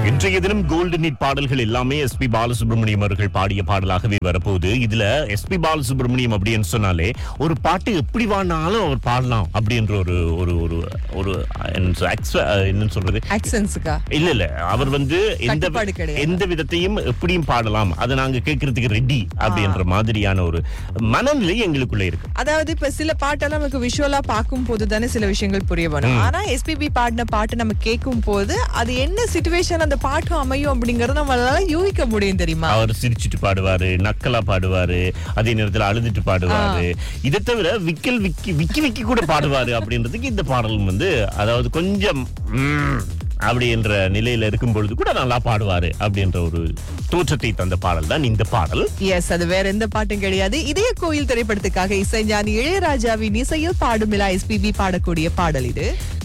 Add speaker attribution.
Speaker 1: இன்றைய தினம் gold NEET பாடல்கள் எல்லாமே எஸ்பி பாலசுப்ரமணியம் அவர்கள் பாடிய பாடலாகவே வரப்போகுது இதுல எஸ்பி பாலசுப்ரமணியம் அப்படின்னு சொன்னாலே ஒரு பாட்டு எப்படி வாடினாலும் அவர் பாடலாம் அப்படின்ற ஒரு ஒரு ஒரு ஒரு என்ன சொ- ex- என்ன சொல்றது
Speaker 2: ஆக்சன்ஸுக்கா
Speaker 1: இல்ல இல்ல அவர் வந்து எந்த
Speaker 2: கட்டுப்பாடு கிடையாது.
Speaker 1: எந்த விதத்தையும் எப்படியும் பாடலாம் அதை நாங்க கேட்கறதுக்கு ரெடி அப்படின்ற மாதிரியான ஒரு மனநிலை எங்களுக்குள்ள இருக்கு
Speaker 2: அதாவது இப்ப சில பாட்டெல்லாம் நமக்கு விஷுவலா பார்க்கும் போது தானே சில விஷயங்கள் புரிய வரும் ஆனா எஸ்பிபி பாடின பாட்டு நம்ம கேட்கும் போது அது என்ன சுச்சுவேஷன் அந்த பாட்டு அமையும் அப்படிங்கறத நம்மளால யூகிக்க முடியும் தெரியுமா
Speaker 1: அவர் சிரிச்சிட்டு பாடுவாரு நக்கலா பாடுவாரு அதே நேரத்துல அழுதுட்டு பாடுவாரு இதை தவிர விக்கல் விக்கி விக்கி விக்கி கூட பாடுவாரு அப்படின்றதுக்கு இந்த பாடலும் வந்து அதாவது கொஞ்சம் ம், அப்படின்ற நிலையில இருக்கும் பொழுது கூட நல்லா பாடுவாரு அப்படின்ற ஒரு தோற்றத்தை தந்த பாடல் தான் இந்த பாடல்
Speaker 2: எஸ் அது வேற எந்த பாட்டும் கிடையாது இதய கோயில் திரைப்படத்துக்காக இசைஞானி இளையராஜாவின் இசையில் பாடும் எஸ்பிபி பாடக்கூடிய பாடல் இது